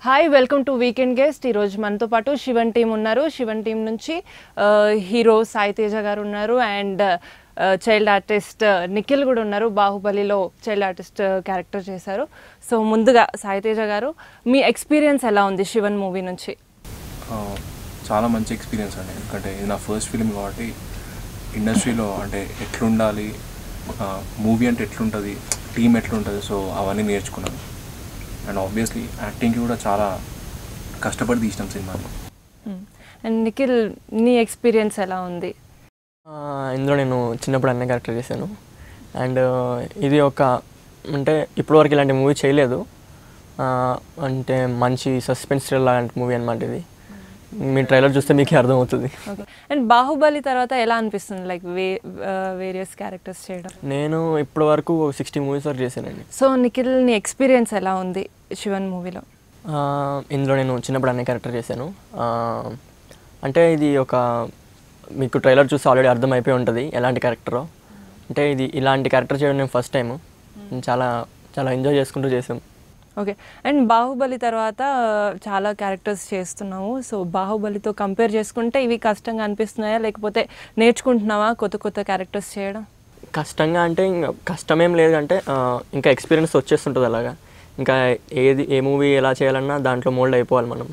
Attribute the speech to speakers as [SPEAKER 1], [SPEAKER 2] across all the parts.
[SPEAKER 1] Hi welcome to weekend guest ఈరోజు మనతో పాటు శివన్ టీం ఉన్నారు శివన్ టీం నుంచి ఆ, హీరో సాయి తేజ గారు ఉన్నారు అండ్ ఆ, చైల్డ్ ఆర్టిస్ట్ నిఖిల్ కూడా ఉన్నారు బాహుబలిలో చైల్డ్ ఆర్టిస్ట్ క్యారెక్టర్ చేశారు సో ముందుగా సాయి తేజ గారు మీ ఎక్స్పీరియన్స్ ఎలా ఉంది శివన్ మూవీ నుంచి
[SPEAKER 2] ఆ, చాలా మంచి ఎక్స్పీరియన్స్ అండి ఎందుకంటే ఇది నా ఫస్ట్ ఫిలిం కాబట్టి ఇండస్ట్రీలో అంటే ఎట్లుండాలి మూవీ అంటే ఎట్లుంటుంది టీం ఎట్లుంటుంది సో అవన్నీ నేర్చుకున్నాను అండ్ ఆబ్వియస్లీ యాక్టింగ్కి కూడా చాలా కష్టపడి తీసినాం సినిమాని
[SPEAKER 1] అండ్ నిఖిల్ నీ ఎక్స్పీరియన్స్ ఎలా ఉంది
[SPEAKER 3] ఆ, ఇందులో నేను చిన్నప్పుడు అన్న క్యారెక్టర్ చేశాను అండ్ ఇది ఒక అంటే ఇప్పటివరకు ఇలాంటి మూవీ చేయలేదు ఆ, అంటే మంచి సస్పెన్స్ థ్రిల్ లాంటి మూవీ అనమాట ఇది మీ ట్రైలర్ చూస్తే మీకే అర్థమవుతుంది
[SPEAKER 1] ఓకే అండ్ బాహుబలి తర్వాత ఎలా అనిపిస్తుంది లైక్ వే వేరియస్ క్యారెక్టర్స్ చేయడం
[SPEAKER 3] నేను ఇప్పటి వరకు సిక్స్టీ మూవీస్ వరకు చేశానండి
[SPEAKER 1] సో నిఖిల్ నీ ఎక్స్పీరియన్స్ ఎలా ఉంది శివన్ మూవీలో
[SPEAKER 3] ఆ, ఇందులో నేను చిన్నప్పుడు అన్న క్యారెక్టర్ చేశాను ఆ, అంటే ఇది ఒక మీకు ట్రైలర్ చూసి ఆల్రెడీ అర్థమైపోయి ఉంటుంది ఎలాంటి క్యారెక్టరో అంటే ఇది ఇలాంటి క్యారెక్టర్ చేయడం నేను ఫస్ట్ టైం చాలా చాలా ఎంజాయ్ చేసుకుంటూ చేసాం
[SPEAKER 1] ఓకే అండ్ బాహుబలి తర్వాత చాలా క్యారెక్టర్స్ చేస్తున్నావు సో బాహుబలితో కంపేర్ చేసుకుంటే ఇవి కష్టంగా అనిపిస్తున్నాయా లేకపోతే నేర్చుకుంటున్నావా కొత్త కొత్త క్యారెక్టర్స్ చేయడం
[SPEAKER 3] కష్టంగా అంటే ఇంకా కష్టమేం లేదు అంటే ఆ, ఇంకా ఎక్స్పీరియన్స్ వచ్చేస్తుంటుంది అలాగా ఇంకా ఏది ఏ మూవీ ఎలా చేయాలన్నా దాంట్లో మోల్డ్ అయిపోవాలి మనం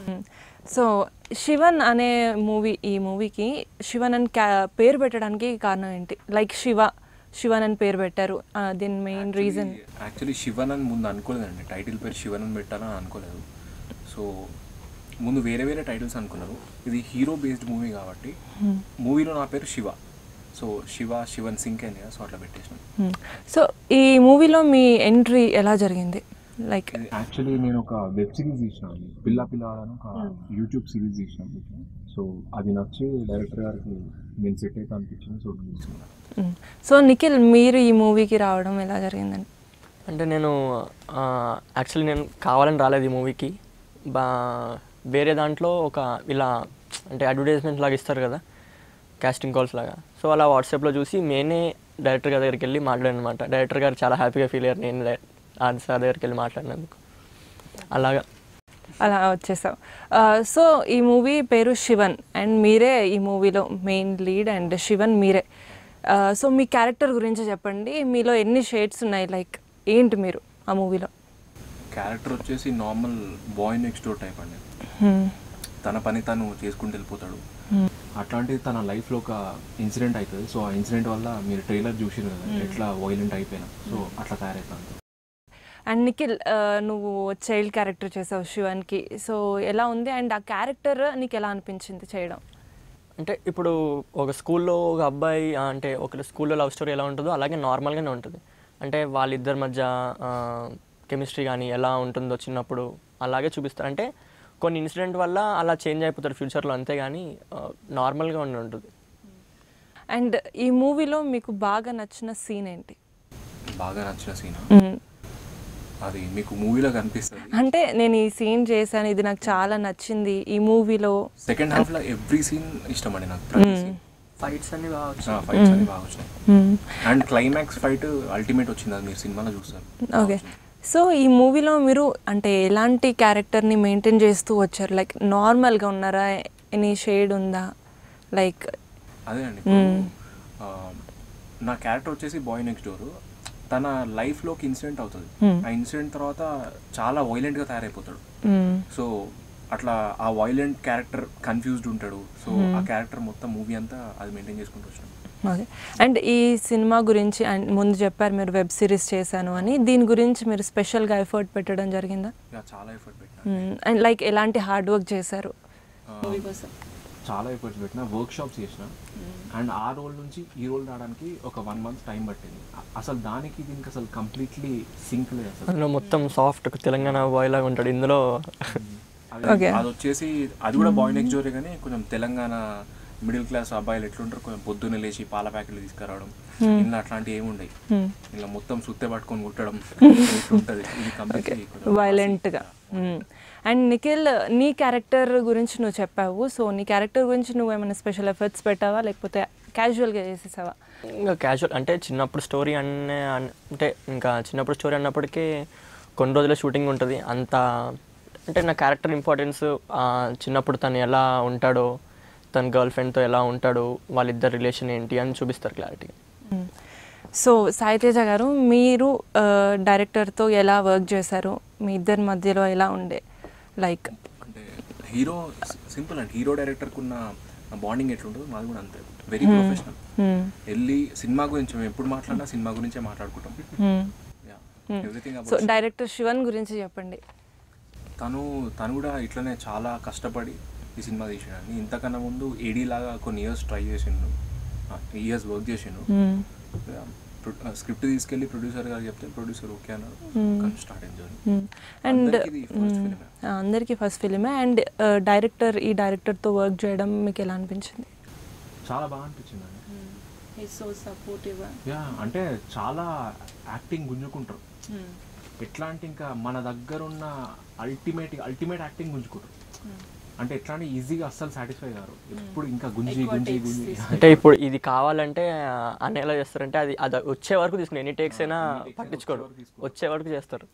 [SPEAKER 1] సో శివన్ అనే మూవీ ఈ మూవీకి శివన్ అని క్యా పేరు పెట్టడానికి కారణం ఏంటి లైక్ శివ శివన్ అని పేరు పెట్టారు ఆ, దీని మెయిన్ రీజన్
[SPEAKER 2] యాక్చువల్లీ శివన్ అని ముందు అనుకోలేదండి టైటిల్ పేరు శివన్ అని పెట్టాలని అనుకోలేదు సో ముందు వేరే వేరే టైటిల్స్ అనుకున్నారు ఇది హీరో బేస్డ్ మూవీ కాబట్టి మూవీలో నా పేరు శివ సో శివ శివన్ సింక్ అని సో అట్లా పెట్టేసినాం
[SPEAKER 1] సో ఈ మూవీలో మీ ఎంట్రీ ఎలా జరిగింది లైక్
[SPEAKER 2] ఇది యాక్చువల్లీ నేను ఒక వెబ్ సిరీస్ తీసిన పిల్ల పిల్ల అని ఒక యూట్యూబ్ సిరీస్ తీసిన సో అది నచ్చి డైరెక్టర్ గారికి నేను సెట్ అయితే అనిపించింది సో తీసుకున్నాను
[SPEAKER 1] సో నిఖిల్ మీరు ఈ మూవీకి రావడం ఎలా జరిగిందండి
[SPEAKER 3] అంటే నేను యాక్చువల్లీ నేను కావాలని రాలేదు ఈ మూవీకి బా వేరే దాంట్లో ఒక ఇలా అంటే అడ్వర్టైజ్మెంట్ లాగా ఇస్తారు కదా కాస్టింగ్ కాల్స్ లాగా సో అలా వాట్సాప్లో చూసి నేనే డైరెక్టర్ గారి దగ్గరికి వెళ్ళి మాట్లాడాను అనమాట డైరెక్టర్ గారు చాలా హ్యాపీగా ఫీల్ అయ్యారు నేను డై- ఆ సార్ దగ్గరికి వెళ్ళి మాట్లాడినందుకు అలాగా
[SPEAKER 1] అలా వచ్చేసావు సో ఈ మూవీ పేరు శివన్ అండ్ మీరే ఈ మూవీలో మెయిన్ లీడ్ అండ్ శివన్ మీరే సో మీ క్యారెక్టర్ గురించి చెప్పండి మీలో ఎన్ని షేడ్స్ ఉన్నాయి లైక్ ఏంటి మీరు ఆ మూవీలో
[SPEAKER 2] క్యారెక్టర్ వచ్చేసి normal boy next door type అండి తన పని తను చేసుకుంటూ వెళ్ళిపోతాడు అట్లాంటిది తన లైఫ్లో ఒక ఇన్సిడెంట్ అవుతుంది సో ఆ ఇన్సిడెంట్ వల్ల మీరు ట్రైలర్ చూసిరు కదా ఎట్లా వైలెంట్ అయిపోయినా సో అట్లా తయారైపోయింది
[SPEAKER 1] అండ్ నిఖిల్ ఆ, నువ్వు చైల్డ్ క్యారెక్టర్ చేసావు శివన్కి సో ఎలా ఉంది అండ్ ఆ క్యారెక్టర్ నీకు ఎలా అనిపించింది చేయడం
[SPEAKER 3] అంటే ఇప్పుడు ఒక స్కూల్లో ఒక అబ్బాయి ఆ, అంటే ఒక స్కూల్లో లవ్ స్టోరీ ఎలా ఉంటుందో అలాగే నార్మల్గానే ఉంటుంది అంటే వాళ్ళిద్దరి మధ్య కెమిస్ట్రీ కానీ ఎలా ఉంటుందో చిన్నప్పుడు అలాగే చూపిస్తారు అంటే కొన్ని ఇన్సిడెంట్ వల్ల అలా చేంజ్ అయిపోతారు ఫ్యూచర్లో అంతేగాని నార్మల్గా ఉండి ఉంటుంది
[SPEAKER 1] అండ్ ఈ మూవీలో మీకు బాగా నచ్చిన సీన్ ఏంటి
[SPEAKER 2] బాగా నచ్చిన సీన్
[SPEAKER 1] మ్మ్.
[SPEAKER 2] అది మీకు మూవీలో కనిపిస్తుంది
[SPEAKER 1] అంటే నేను ఈ సీన్ చేశాను ఇది నాకు చాలా నచ్చింది ఈ మూవీలో
[SPEAKER 2] సెకండ్ హాఫ్ లో ఎవ్రీ సీన్ ఇష్టం అండి నాకు ప్రతి సీన్
[SPEAKER 3] ఫైట్స్ అన్ని బాగా
[SPEAKER 2] ఫైట్స్ అన్ని బాగా వచ్చినాయి అండ్ క్లైమాక్స్ ఫైట్ అల్టిమేట్ వచ్చింది అది మీరు సినిమాలో చూస్తారు
[SPEAKER 1] ఓకే సో ఈ మూవీలో మీరు అంటే ఎలాంటి క్యారెక్టర్ని మెయింటైన్ చేస్తూ వచ్చారు లైక్ నార్మల్గా ఉన్నారా ఎనీ షేడ్ ఉందా లైక్
[SPEAKER 2] అదే అండి ఇప్పుడు, ఆ, నా క్యారెక్టర్ వచ్చేసి బాయ్ నెక్స్ట్ డోర్ తన లైఫ్లోకి ఇన్సిడెంట్ అవుతుంది ఆ ఇన్సిడెంట్ తర్వాత చాలా వైలెంట్గా తయారైపోతాడు సో అట్లా ఆ వైలెంట్ క్యారెక్టర్ కన్ఫ్యూజ్డ్ ఉంటాడు సో ఆ క్యారెక్టర్ మొత్తం మూవీ అంతా అది మెయింటైన్ చేసుకుంటూ వచ్చినాం
[SPEAKER 1] ఓకే అండ్ ఈ సినిమా గురించి అండ్ ముందు చెప్పారు మీరు వెబ్ సిరీస్ చేశాను అని దీని గురించి మీరు స్పెషల్గా ఎఫర్ట్ పెట్టడం జరిగిందా
[SPEAKER 2] ఇక చాలా ఎఫర్ట్ పెట్టినా
[SPEAKER 1] అండ్ లైక్ ఎలాంటి హార్డ్ వర్క్ చేశారు
[SPEAKER 2] చాలా ఎఫర్ట్స్ పెట్టిన వర్క్ షాప్స్ చేసిన అండ్ ఆ రోల్ నుంచి ఈ రోల్ రావడానికి ఒక వన్ మంత్ టైం పట్టింది అ- అసలు దానికి దీనికి అసలు కంప్లీట్లీ సింక్ లేదు అసలు
[SPEAKER 3] అందులో మొత్తం సాఫ్ట్ తెలంగాణ బాయ్ లాగా ఉంటాడు ఇందులో
[SPEAKER 2] అది
[SPEAKER 1] Okay.
[SPEAKER 2] అది వచ్చేసి అది కూడా బాయ్ నెక్స్ట్ డోరే కానీ కొంచెం తెలంగాణ మిడిల్ క్లాస్ అబ్బాయిలు ఎట్లుంటారు కొంచెం పొద్దున్నే లేచి పాల ప్యాకెట్లు తీసుకురావడం ఇలా అట్లాంటివి ఏమి ఉండయి ఇలా మొత్తం సుత్తే పట్టుకొని కుట్టడం ఇట్లుంటది ఇది కంప్లీట్లీ
[SPEAKER 1] వైలెంట్గా అండ్ నిఖిల్ నీ క్యారెక్టర్ గురించి నువ్వు చెప్పావు సో నీ క్యారెక్టర్ గురించి నువ్వు ఏమైనా స్పెషల్ ఎఫర్ట్స్ పెట్టావా లేకపోతే క్యాజువల్గా చేసేసావా
[SPEAKER 3] ఇంకా క్యాజువల్ అంటే చిన్నప్పుడు స్టోరీ అనే అన్- అంటే ఇంకా చిన్నప్పుడు స్టోరీ అన్నప్పటికీ కొన్ని రోజుల షూటింగ్ ఉంటుంది అంత అంటే నా క్యారెక్టర్ ఇంపార్టెన్స్ చిన్నప్పుడు తను ఎలా ఉంటాడో తన గర్ల్ ఫ్రెండ్తో ఎలా ఉంటాడో వాళ్ళిద్దరు రిలేషన్ ఏంటి అని చూపిస్తారు క్లారిటీగా
[SPEAKER 1] సో సాయితేజ గారు మీరు డైరెక్టర్తో ఎలా వర్క్ చేశారు మీ ఇద్దరి మధ్యలో ఎలా ఉండే లైక్
[SPEAKER 2] అంటే హీరో సింపుల్ అండి హీరో డైరెక్టర్కి ఉన్న బాండింగ్ ఎట్లుంటుందో మాది కూడా అంతే వెరీ ప్రొఫెషనల్ వెళ్ళి సినిమా గురించి మేము ఎప్పుడు మాట్లాడినా సినిమా గురించే మాట్లాడుకుంటాం ఎవ్రీథింగ్
[SPEAKER 1] సో డైరెక్టర్ శివన్ గురించి చెప్పండి
[SPEAKER 2] తను తను కూడా ఇట్లనే చాలా కష్టపడి ఈ సినిమా తీసాడు ఇంతకన్నా ముందు ఏడీ లాగా కొన్ని ఇయర్స్ ట్రై చేసిండు ఇయర్స్ వర్క్ చేసిండు స్క్రిప్ట్ తీసుకెళ్ళి ప్రొడ్యూసర్ గారు చెప్తే ప్రొడ్యూసర్ ఓకే అన్నారు కానీ స్టార్ట్ అయింది
[SPEAKER 1] అండ్
[SPEAKER 2] అందరికీ ఇది first film ఏ.
[SPEAKER 1] అందరికీ ఫస్ట్ ఫిలిమే అండ్ డైరెక్టర్ ఈ డైరెక్టర్తో వర్క్ చేయడం మీకు ఎలా అనిపించింది
[SPEAKER 2] చాలా బాగా అనిపించింది అండి
[SPEAKER 1] సో సపోర్టివ్
[SPEAKER 2] యా అంటే చాలా యాక్టింగ్ గుంజుకుంటారు ఎట్లా అంటే ఇంకా మన దగ్గర ఉన్న అల్టిమేట్ అల్టిమేట్ యాక్టింగ్ గుంజుకుంటారు అంటే ఎట్లా అంటే ఈజీగా అస్సలు సాటిస్ఫై కారు ఎప్పుడు ఇంకా గుంజి గుంజి గుంజి
[SPEAKER 3] అంటే ఇప్పుడు ఇది కావాలంటే ఆ, అన్న ఎలా చేస్తారంటే అది అది వచ్చే వరకు తీసుకుని ఎన్ని టేక్స్ అయినా పట్టించుకోడు వచ్చే వరకు చేస్తారు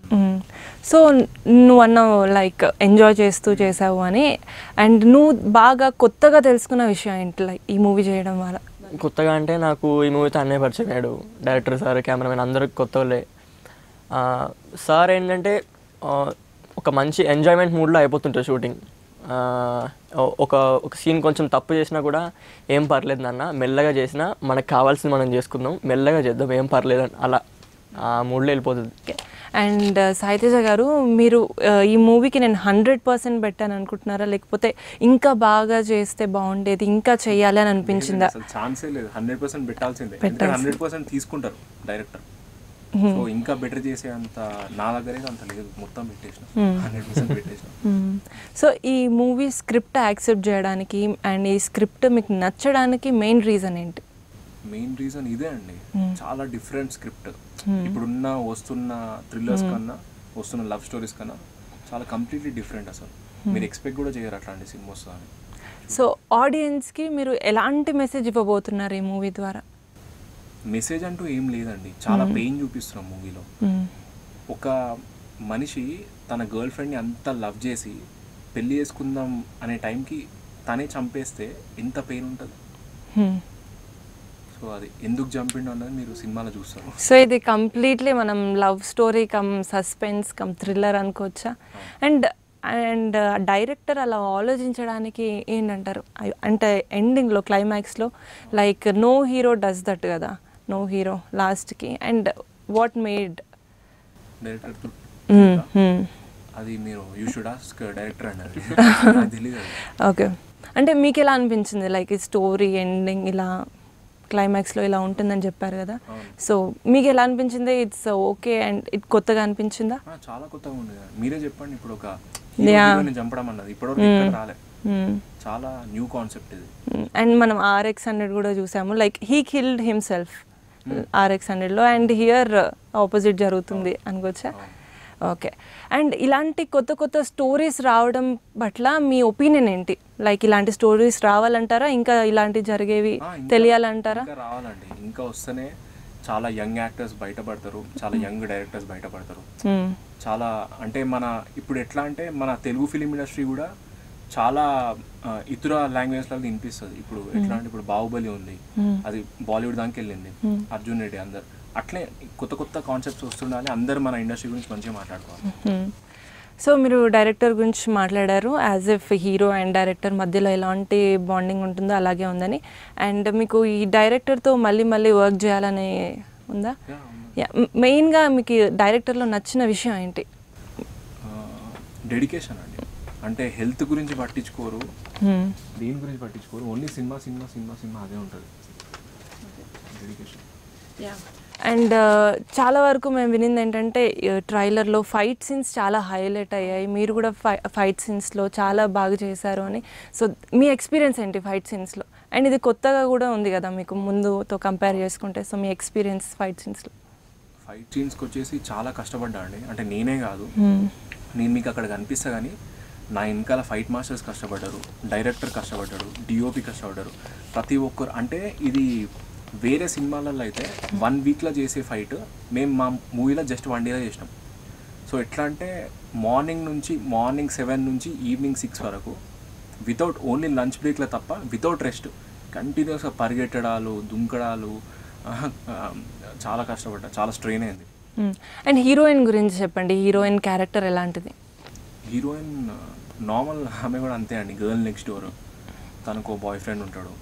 [SPEAKER 1] సో నువ్వు అన్నావు లైక్ ఎంజాయ్ చేస్తూ చేసావు అని అండ్ నువ్వు బాగా కొత్తగా తెలుసుకున్న విషయం ఏంటి లైక్ ఈ మూవీ చేయడం వల్ల
[SPEAKER 3] కొత్తగా అంటే నాకు ఈ మూవీతో అన్నయ్య పరిచయం అయ్యాడు డైరెక్టర్ సార్ కెమెరామెన్ అందరూ కొత్త వాళ్ళే ఆ, సార్ ఏంటంటే ఆ, ఒక మంచి ఎంజాయ్మెంట్ మూడ్లో అయిపోతుంటుంది షూటింగ్ ఆ, ఒ- ఒక ఒక సీన్ కొంచెం తప్పు చేసినా కూడా ఏం పర్లేదు నాన్న మెల్లగా చేసినా మనకు కావాల్సింది మనం చేసుకుందాం మెల్లగా చేద్దాం ఏం పర్లేదు అని అలా ఆ మూడ్లో వెళ్ళిపోతుంది
[SPEAKER 1] అండ్ సాయితేజ గారు మీరు ఆ, ఈ మూవీకి నేను హండ్రెడ్ పర్సెంట్ పెట్టాను అనుకుంటున్నారా లేకపోతే ఇంకా బాగా చేస్తే బాగుండేది ఇంకా చెయ్యాలి అని అనిపించిందా
[SPEAKER 2] అసలు ఛాన్సే లేదు హండ్రెడ్ పర్సెంట్ పెట్టాల్సిందే
[SPEAKER 1] పెట్టాల్సిందే.
[SPEAKER 2] ఎందుకంటే హండ్రెడ్ పర్సెంట్ తీసుకుంటారు డైరెక్టర్ సో ఇంకా బెటర్ చేసే అంత నా దగ్గర అయితే అంత లేదు మొత్తం పెట్టేసిన హండ్రెడ్ పర్సెంట్ పెట్టేసిన
[SPEAKER 1] సో ఈ మూవీ స్క్రిప్ట్ యాక్సెప్ట్ చేయడానికి అండ్ ఈ స్క్రిప్ట్ మీకు నచ్చడానికి మెయిన్ రీజన్ ఏంటి
[SPEAKER 2] మెయిన్ రీజన్ ఇదే అండి చాలా డిఫరెంట్ స్క్రిప్ట్ ఇప్పుడున్న వస్తున్న థ్రిల్లర్స్ కన్నా వస్తున్న లవ్ స్టోరీస్ కన్నా చాలా కంప్లీట్లీ డిఫరెంట్ అసలు మీరు ఎక్స్పెక్ట్ కూడా చేయరు అట్లాంటి సినిమా వస్తుందని
[SPEAKER 1] సో ఆడియన్స్కి మీరు ఎలాంటి మెసేజ్ ఇవ్వబోతున్నారు ఈ మూవీ ద్వారా
[SPEAKER 2] మెసేజ్ అంటూ ఏం లేదండి చాలా పెయిన్ చూపిస్తున్నాం మూవీలో ఒక మనిషి తన గర్ల్ ఫ్రెండ్ని అంత లవ్ చేసి పెళ్లి చేసుకుందాం అనే టైంకి తనే చంపేస్తే ఎంత పెయిన్ ఉంటుంది సో అది ఎందుకు చంపిండు అన్నది మీరు సినిమాలో చూస్తారు
[SPEAKER 1] సో ఇది కంప్లీట్లీ మనం love story come suspense come thriller అనుకోవచ్చా అండ్ అండ్ డైరెక్టర్ అలా ఆలోచించడానికి ఏంటంటారు అయ్- అంటే ఎండింగ్లో క్లైమాక్స్లో like no hero does that కదా నో హీరో లాస్ట్కి అండ్ వాట్ మేడ్
[SPEAKER 2] డైరెక్టర్ అది మీరు యూ షుడ్ ఆస్క్ డైరెక్టర్ అన్నది నాకు తెలియదు అది.
[SPEAKER 1] ఓకే అంటే మీకు ఎలా అనిపించింది లైక్ ఈ స్టోరీ ఎండింగ్ ఇలా క్లైమాక్స్లో ఇలా ఉంటుందని చెప్పారు కదా
[SPEAKER 2] అవును.
[SPEAKER 1] సో మీకు ఎలా అనిపించింది ఇట్స్ ఓకే అండ్ ఇట్ కొత్తగా అనిపించిందా
[SPEAKER 2] ఆ, చాలా కొత్తగా ఉంది కదా మీరే చెప్పండి ఇప్పుడు ఒక
[SPEAKER 1] Yeah.
[SPEAKER 2] హీరోని చంపడం అన్నది ఇప్పటివరకు ఎక్కడ రాలే
[SPEAKER 1] Hmm.
[SPEAKER 2] చాలా న్యూ కాన్సెప్ట్ ఇది
[SPEAKER 1] అండ్ మనం ఆర్ఎక్స్ హండ్రెడ్ కూడా చూసాము like he killed himself RX హండ్రెడ్లో అండ్ హియర్ ఆపోజిట్ జరుగుతుంది అనుకోవచ్చా ఓకే అండ్ ఇలాంటి కొత్త కొత్త స్టోరీస్ రావడం పట్ల మీ ఒపీనియన్ ఏంటి లైక్ ఇలాంటి స్టోరీస్ రావాలంటారా ఇంకా ఇలాంటి జరిగేవి
[SPEAKER 2] ఆ, ఇంకా-
[SPEAKER 1] తెలియాలంటారా
[SPEAKER 2] ఇంకా రావాలండి ఇంకా వస్తేనే చాలా యంగ్ యాక్టర్స్ బయటపడతారు చాలా యంగ్ డైరెక్టర్స్ బయటపడతారు
[SPEAKER 1] Hmm.
[SPEAKER 2] చాలా అంటే మన ఇప్పుడు ఎట్లా అంటే మన తెలుగు ఫిలిం ఇండస్ట్రీ కూడా చాలా ఆ, ఇతర లాంగ్వేజ్ లాగా వినిపిస్తుంది ఇప్పుడు ఎట్లా అంటే ఇప్పుడు బాహుబలి ఉంది అది బాలీవుడ్ దానికి వెళ్ళింది అర్జున్ రెడ్డి అందరు అట్లే కొత్త కొత్త కాన్సెప్ట్స్ వస్తుండాలి అందరు మన ఇండస్ట్రీ గురించి మంచిగా మాట్లాడుకోవాలి
[SPEAKER 1] Hmm. సో మీరు డైరెక్టర్ గురించి మాట్లాడారు as if hero and director మధ్యలో ఎలాంటి బాండింగ్ ఉంటుందో అలాగే ఉందని అండ్ మీకు ఈ డైరెక్టర్తో మళ్ళీ మళ్ళీ వర్క్ చేయాలని ఉందా
[SPEAKER 2] Yeah, ఉంది.
[SPEAKER 1] యా మెయిన్గా మీకు డైరెక్టర్లో నచ్చిన విషయం ఏంటి
[SPEAKER 2] డెడికేషన్ అండి అంటే హెల్త్ గురించి పట్టించుకోరు
[SPEAKER 1] Hmm.
[SPEAKER 2] దేని గురించి పట్టించుకోరు ఓన్లీ సినిమా సినిమా సినిమా సినిమా అదే ఉంటుంది డెడికేషన్
[SPEAKER 1] అండ్ చాలా వరకు మేము వినింది ఏంటంటే ట్రైలర్లో ఫైట్ సీన్స్ చాలా హైలైట్ అయ్యాయి మీరు కూడా ఫై ఫైట్ సీన్స్లో చాలా బాగా చేశారు అని సో మీ ఎక్స్పీరియన్స్ ఏంటి ఫైట్ సీన్స్లో అండ్ ఇది కొత్తగా కూడా ఉంది కదా మీకు ముందుతో కంపేర్ చేసుకుంటే సో మీ ఎక్స్పీరియన్స్ ఫైట్ సీన్స్లో
[SPEAKER 2] ఫైట్ సీన్స్కి వచ్చేసి చాలా కష్టపడ్డా అండి అంటే నేనే కాదు నేను మీకు అక్కడ కనిపిస్తా కానీ నా వెనకాల ఫైట్ మాస్టర్స్ కష్టపడ్డారు డైరెక్టర్ కష్టపడ్డాడు డిఓపి కష్టపడ్డారు ప్రతి ఒక్కరు అంటే ఇది వేరే సినిమాలలో అయితే వన్ వీక్లో చేసే ఫైట్ మేము మా మూవీలో జస్ట్ వన్ డేలో చేసినాం సో ఎట్లా అంటే మార్నింగ్ నుంచి మార్నింగ్ సెవెన్ నుంచి ఈవినింగ్ సిక్స్ వరకు వితౌట్ ఓన్లీ లంచ్ బ్రేక్లో తప్ప వితౌట్ రెస్ట్ కంటిన్యూస్గా పరిగెట్టడాలు దుంకడాలు ఆహా, ఆ, చాలా కష్టపడ్డా చాలా స్ట్రెయిన్ అయింది
[SPEAKER 1] అండ్ హీరోయిన్ గురించి చెప్పండి హీరోయిన్ క్యారెక్టర్ ఎలాంటిది
[SPEAKER 2] హీరోయిన్ నార్మల్ ఆమె కూడా అంతే అండి గర్ల్ నెక్స్ట్ డోర్ తనకు బాయ్ ఫ్రెండ్ ఉంటాడు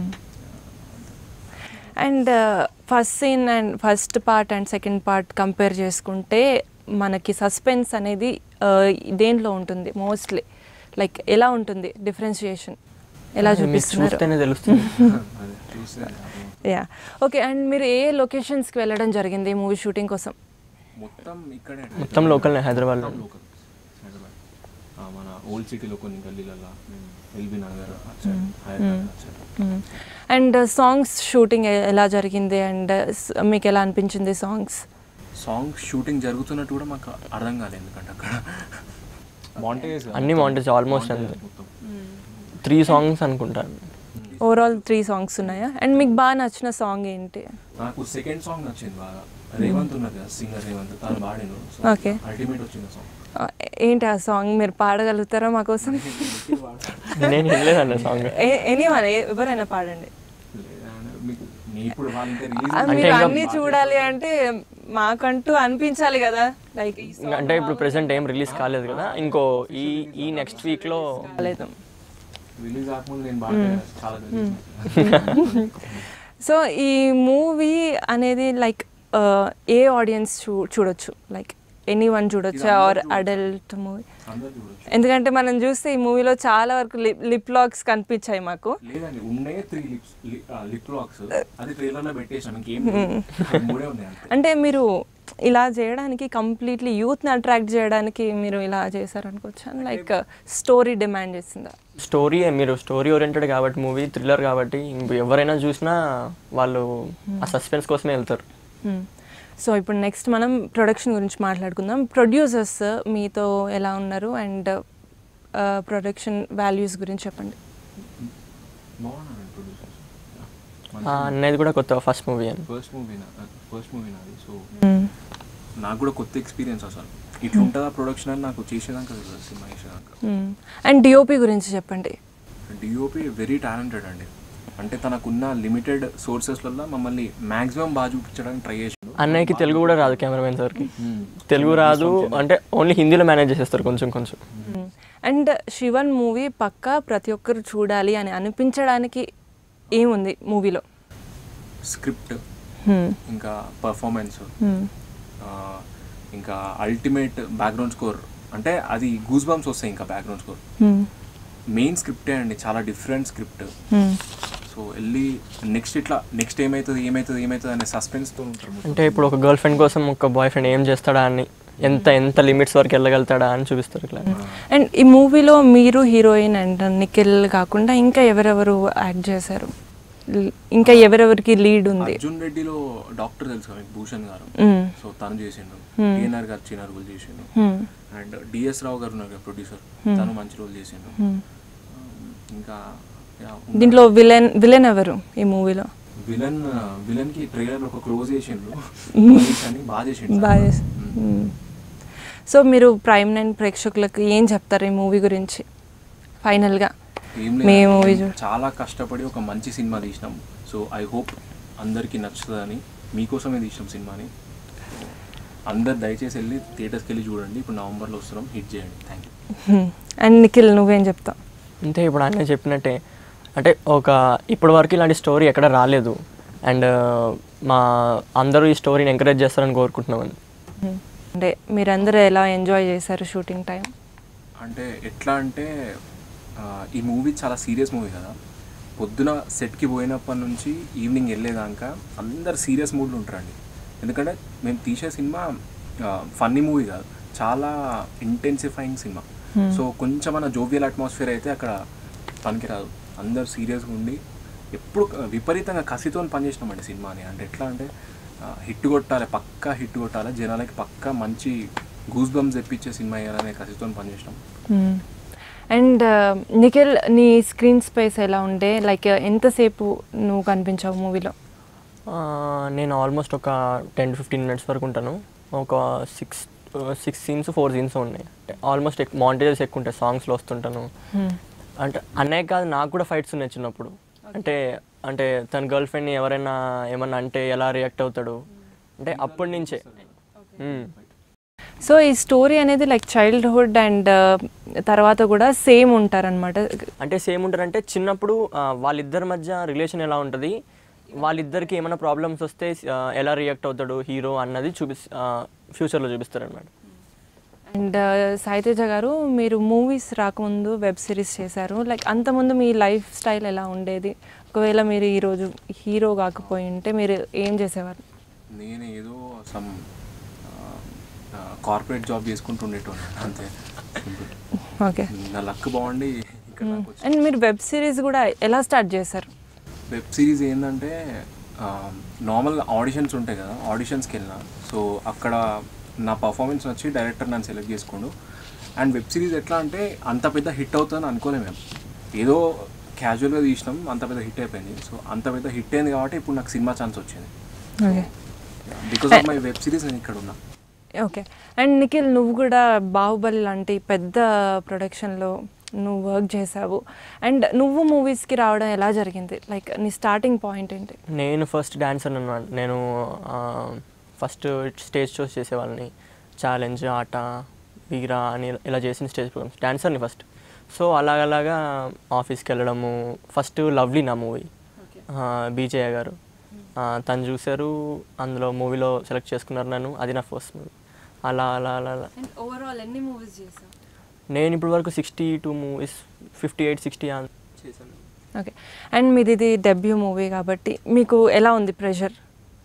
[SPEAKER 1] and first scene and first part and second part compare చేసుకుంటే మనకి సస్పెన్స్ అనేది uh, దేంట్లో ఉంటుంది మోస్ట్లీ లైక్ ఎలా ఉంటుంది డిఫరెన్షియేషన్ ఎలా
[SPEAKER 3] మీకు
[SPEAKER 1] చూపిస్తున్నారు
[SPEAKER 3] చూస్తేనే తెలుస్తుంది
[SPEAKER 2] అదే చూస్తే అర్థమవుతుంది.
[SPEAKER 1] యా ఓకే అండ్ మీరు ఏ లొకేషన్స్కి వెళ్ళడం జరిగింది మూవీ షూటింగ్ కోసం
[SPEAKER 2] మొత్తం ఇక్కడే అండి.
[SPEAKER 3] మొత్తం లోకల్నే హైదరాబాద్లో
[SPEAKER 2] మొత్తం లోకల్ హైదరాబాద్ ఆ, మన ఓల్డ్ సిటీలో కొన్ని గల్లీలలో ఎల్బీ నగర్ అటు సైడ్, హైదరాబాద్ అటు సైడ్.
[SPEAKER 1] అండ్ సాంగ్స్ షూటింగ్ ఎలా జరిగింది అండ్ మీకు ఎలా అనిపించింది సాంగ్స్
[SPEAKER 2] సాంగ్ షూటింగ్ జరుగుతున్నట్టు కూడా మాకు అర్థం కాలేదు ఎందుకంటే అక్కడ మాంటేజ్
[SPEAKER 3] అన్ని montage almost అంతే. త్రీ సాంగ్స్ అనుకుంటాను
[SPEAKER 1] ఓవరాల్ త్రీ సాంగ్స్ ఉన్నాయా అండ్ మీకు బాగా నచ్చిన సాంగ్ ఏంటి
[SPEAKER 2] నాకు సెకండ్ సాంగ్ నచ్చింది బాగా రేవంత్ ఉన్నది కదా సింగర్ రేవంత్ తను పాడాను
[SPEAKER 1] Okay.
[SPEAKER 2] అల్టిమేట్ వచ్చింది సాంగ్
[SPEAKER 1] ఆ, ఏంటి ఆ సాంగ్ మీరు పాడగలుగుతారా మా కోసం
[SPEAKER 3] నేను వినలేదన్న సాంగ్
[SPEAKER 1] ఎనీ ఎవరైనా పాడండి
[SPEAKER 2] మీకు నీ ఇప్పుడు వాళ్ళంటే
[SPEAKER 1] ఆ,
[SPEAKER 2] రిలీజ్
[SPEAKER 3] అంటే
[SPEAKER 1] మీరు
[SPEAKER 3] ఇంకా-
[SPEAKER 1] అన్ని చూడాలి అంటే మాకంటూ అనిపించాలి కదా లైక్
[SPEAKER 3] అంటే ఇప్పుడు ప్రెసెంట్ ఏం రిలీజ్ కాలేదు కదా ఇంకో ఈ ఈ నెక్స్ట్ వీక్లో
[SPEAKER 1] లేదు
[SPEAKER 2] రిలీజ్ కాకముందు నేను బాగా చాలా గలీజ్
[SPEAKER 1] సో ఈ మూవీ అనేది లైక్ ఏ ఆడియన్స్ చూ చూడొచ్చు లైక్ ఎనీ వన్ చూడొచ్చు ఆర్ అడల్ట్ మూవీ
[SPEAKER 2] అందరు చూడొచ్చు
[SPEAKER 1] ఎందుకంటే మనం చూస్తే ఈ మూవీలో చాలా వరకు లిప్ లాక్స్ కనిపించాయి మాకు
[SPEAKER 2] లేదండి ఉన్నాయి త్రీ లిప్స్ లిప్ లాక్స్ అది ట్రైలర్ లో పెట్టేసాం ఇంకేం లేదు. మూడే ఉన్నాయి అంతే
[SPEAKER 1] అంటే మీరు ఇలా చేయడానికి కంప్లీట్లీ యూత్ని అట్రాక్ట్ చేయడానికి మీరు ఇలా చేశారనుకోవచ్చు లైక్ స్టోరీ డిమాండ్ చేసిందా
[SPEAKER 3] స్టోరీ మీరు స్టోరీ ఓరియంటెడ్ కాబట్టి మూవీ థ్రిల్లర్ కాబట్టి ఇంక ఎవరైనా చూసినా వాళ్ళు ఆ సస్పెన్స్ కోసమే వెళ్తారు
[SPEAKER 1] సో ఇప్పుడు నెక్స్ట్ మనం ప్రొడక్షన్ గురించి మాట్లాడుకుందాం ప్రొడ్యూసర్స్ మీతో ఎలా ఉన్నారు అండ్ ప్రొడక్షన్ వాల్యూస్ గురించి చెప్పండి
[SPEAKER 2] బాగున్నాను ప్రొడ్యూసర్స్
[SPEAKER 3] ఆ అన్నది కూడా కొత్త ఫస్ట్ మూవీ అని
[SPEAKER 2] ఫస్ట్ మూవీ ఫస్ట్ మూవీ నాది సో నాకు కూడా కొత్త ఎక్స్పీరియన్స్ అసలు ఇట్లా ఉంటుందా ప్రొడక్షన్ అని నాకు చేసేదాకా తెలియదు సినిమా చేసేదాకా
[SPEAKER 1] అండ్ డిఓపి గురించి చెప్పండి
[SPEAKER 2] డిఓపి వెరీ టాలెంటెడ్ అండి అంటే తనకున్న లిమిటెడ్ సోర్సెస్లలో మమ్మల్ని మాక్సిమం బాగా చూపించడానికి ట్రై చేసిండు
[SPEAKER 3] అన్నయ్యకి తెలుగు కూడా రాదు కెమెరామెన్ సార్కి తెలుగు రాదు అంటే ఓన్లీ హిందీలో మేనేజ్ చేసేస్తారు కొంచెం కొంచెం
[SPEAKER 1] అండ్ శివన్ మూవీ పక్కా ప్రతి ఒక్కరు చూడాలి అని అనిపించడానికి ఏముంది మూవీలో
[SPEAKER 2] స్క్రిప్ట్ ఇంకా పర్ఫార్మెన్స్ ఇంకా అల్టిమేట్ బ్యాక్గ్రౌండ్ స్కోర్ అంటే అది గూస్ బంప్స్ వస్తాయి ఇంకా బ్యాక్గ్రౌండ్ స్కోర్ మెయిన్ స్క్రిప్టే అండి చాలా డిఫరెంట్ స్క్రిప్ట్ సో వెళ్ళి నెక్స్ట్ ఇట్లా నెక్స్ట్ ఏమవుతుంది ఏమవుతుంది ఏమవుతుంది అనే సస్పెన్స్తో ఉంటారు
[SPEAKER 3] అంటే ఇప్పుడు ఒక గర్ల్ ఫ్రెండ్ కోసం ఒక బాయ్ ఫ్రెండ్ ఏం చేస్తాడా అని ఎంత ఎంత లిమిట్స్ వరకు వెళ్ళగలుగుతాడా అని చూపిస్తారు ఇట్లా
[SPEAKER 1] అండ్ ఈ మూవీలో మీరు హీరోయిన్ అండ్ నిఖిల్ కాకుండా ఇంకా ఎవరెవరు యాక్ట్ చేశారు ల్- ఇంకా ఎవరెవరికి లీడ్ ఉంది
[SPEAKER 2] అర్జున్ రెడ్డిలో డాక్టర్ తెలుసు కదా మీకు భూషణ్ గారు
[SPEAKER 1] మ్మ్.
[SPEAKER 2] సో తను చేసిండు టీఎన్ఆర్ గారు చిన్న రోల్ చేసిండు
[SPEAKER 1] Hmm.
[SPEAKER 2] అండ్ డిఎస్ రావు గారు ఉన్నారు కదా ప్రొడ్యూసర్ తను మంచి రోల్ చేసిండు
[SPEAKER 1] Hmm.
[SPEAKER 2] ఇంకా
[SPEAKER 1] దీంట్లో విలన్ విలన్ ఎవరు ఈ మూవీలో
[SPEAKER 2] విలన్ విలన్ కి ట్రైలర్ ఒక క్లోజ్ చేసిండ్రు అని బాగా చేసిండు
[SPEAKER 1] బాగా చేసి- మ్మ్. సో మీరు ప్రైమ్ నైన్ ప్రేక్షకులకు ఏం చెప్తారు ఈ మూవీ గురించి ఫైనల్గా
[SPEAKER 2] ఏం
[SPEAKER 1] మీ
[SPEAKER 2] లేదు
[SPEAKER 1] మూవీ చూ
[SPEAKER 2] చాలా కష్టపడి ఒక మంచి సినిమా తీసినాం సో ఐ హోప్ అందరికీ నచ్చుతుందని మీకోసమే తీసినాం సినిమాని So, అందరు దయచేసి వెళ్ళి థియేటర్స్కి వెళ్ళి చూడండి ఇప్పుడు నవంబర్లో వస్తున్నాం హిట్ చేయండి థ్యాంక్ యూ
[SPEAKER 1] అండ్ నిఖిల్ నువ్వేం చెప్తావు
[SPEAKER 3] అంతే ఇప్పుడు అన్న చెప్పినట్టే అంటే ఒక ఇప్పటి వరకు ఇలాంటి స్టోరీ ఎక్కడ రాలేదు అండ్ మా అందరూ ఈ స్టోరీని ఎంకరేజ్ చేస్తారని కోరుకుంటున్నామని
[SPEAKER 1] మ్మ్. అంటే మీరందరూ ఎలా ఎంజాయ్ చేశారు షూటింగ్ టైం
[SPEAKER 2] అంటే ఎట్లా అంటే ఆ, ఈ మూవీ చాలా సీరియస్ మూవీ కదా పొద్దున సెట్కి పోయినప్పటి నుంచి ఈవినింగ్ వెళ్ళేదాకా అందరు సీరియస్ మూడ్లో ఉంటారండి ఎందుకంటే మేము తీసే సినిమా ఫన్నీ మూవీ కాదు చాలా ఇంటెన్సిఫైయింగ్ సినిమా సో కొంచెం మన జోవియల్ అట్మాస్ఫియర్ అయితే అక్కడ పనికిరాదు అందరు సీరియస్గా ఉండి ఎప్పుడు విపరీతంగా కసితో పనిచేసినామండి సినిమాని అంటే ఎట్లా అంటే హిట్ కొట్టాలి పక్కా హిట్ కొట్టాలి జనాలకి పక్కా మంచి గూస్ బంప్స్ తెప్పించే సినిమా వేయాలనే కసితో పనిచేసినాం
[SPEAKER 1] అండ్ నిఖిల్ నీ స్క్రీన్ స్పేస్ ఎలా ఉండే లైక్ ఎంతసేపు నువ్వు కనిపించావు మూవీలో
[SPEAKER 3] ఆ, నేను ఆల్మోస్ట్ ఒక టెన్ ఫిఫ్టీన్ మినిట్స్ వరకు ఉంటాను ఒక six six scenes four scenes ఉన్నాయి అంటే ఆల్మోస్ట్ మాంటేజెస్ ఎక్కువ ఉంటాయి సాంగ్స్లో వస్తుంటాను అంటే అన్నయ్య కాదు నాకు కూడా ఫైట్స్ ఉన్నాయి చిన్నప్పుడు అంటే అంటే తన గర్ల్ ఫ్రెండ్ని ఎవరైనా ఏమన్నా అంటే ఎలా రియాక్ట్ అవుతాడు అంటే అప్పటి నుంచే మ్మ్.
[SPEAKER 1] సో ఈ స్టోరీ అనేది లైక్ చైల్డ్హుడ్ అండ్ తర్వాత కూడా సేమ్ ఉంటారనమాట
[SPEAKER 3] అంటే సేమ్ ఉంటారంటే చిన్నప్పుడు ఆ, వాళ్ళిద్దరి మధ్య రిలేషన్ ఎలా ఉంటుంది వాళ్ళిద్దరికి ఏమైనా ప్రాబ్లమ్స్ వస్తే ఆ, ఎలా రియాక్ట్ అవుతాడు హీరో అన్నది చూపి ఫ్యూచర్లో చూపిస్తారు అనమాట
[SPEAKER 1] అండ్ సాయితేజ గారు మీరు మూవీస్ రాకముందు వెబ్ సిరీస్ చేశారు లైక్ అంతకుముందు మీ లైఫ్ స్టైల్ ఎలా ఉండేది ఒకవేళ మీరు ఈరోజు హీరో కాకపోయి ఉంటే మీరు ఏం చేసేవారు
[SPEAKER 2] నేను ఏదో సమ్ కార్పొరేట్ జాబ్ చేసుకుంటూ ఉండేటోని అంతే సింపుల్
[SPEAKER 1] ఓకే
[SPEAKER 2] నా లక్ బాగుండి ఇక్కడ నాకు వచ్చింది
[SPEAKER 1] అండ్ మీరు వెబ్ సిరీస్ కూడా ఎలా స్టార్ట్ చేశారు
[SPEAKER 2] వెబ్ సిరీస్ ఏంటంటే నార్మల్ ఆడిషన్స్ ఉంటాయి కదా ఆడిషన్స్కి వెళ్ళిన సో అక్కడ నా పర్ఫార్మెన్స్ నచ్చి డైరెక్టర్ నన్ను సెలెక్ట్ చేసుకుండు అండ్ వెబ్ సిరీస్ ఎట్లా అంటే అంత పెద్ద హిట్ అవుతుందని అనుకోలేము మేము ఏదో క్యాజువల్గా తీసినాం అంత పెద్ద హిట్ అయిపోయింది సో అంత పెద్ద హిట్ అయింది కాబట్టి ఇప్పుడు నాకు సినిమా ఛాన్స్ వచ్చింది
[SPEAKER 1] okay
[SPEAKER 2] because of my web series నేను ఇక్కడ ఉన్నా
[SPEAKER 1] ఓకే అండ్ నిఖిల్ నువ్వు కూడా బాహుబలి లాంటి పెద్ద ప్రొడక్షన్లో నువ్వు వర్క్ చేసావు అండ్ నువ్వు మూవీస్కి రావడం ఎలా జరిగింది లైక్ నీ స్టార్టింగ్ పాయింట్ ఏంటి
[SPEAKER 3] నేను ఫస్ట్ డాన్సర్ అన్నమాట నేను ఫస్ట్ స్టేజ్ షోస్ చేసేవాళ్ళని ఛాలెంజ్ ఆట వీరా అని ఇలా చేసిన స్టేజ్ ప్రోగ్రామ్స్ డాన్సర్ని ఫస్ట్ సో అలాగలాగా ఆఫీస్కి వెళ్ళడము ఫస్ట్ లవ్లీ నా మూవీ బీజయ్య గారు ఆ, తను చూశారు అందులో మూవీలో సెలెక్ట్ చేసుకున్నారు నన్ను అది నా ఫస్ట్ మూవీ అలా అలా అలా అలా
[SPEAKER 1] అండ్ ఓవరాల్ ఎన్ని మూవీస్ చేసావు
[SPEAKER 3] నేను ఇప్పటి వరకు sixty two movies fifty eight sixty చేశాను
[SPEAKER 1] ఓకే అండ్ మీది ఇది డెబ్యూ మూవీ కాబట్టి మీకు ఎలా ఉంది ప్రెషర్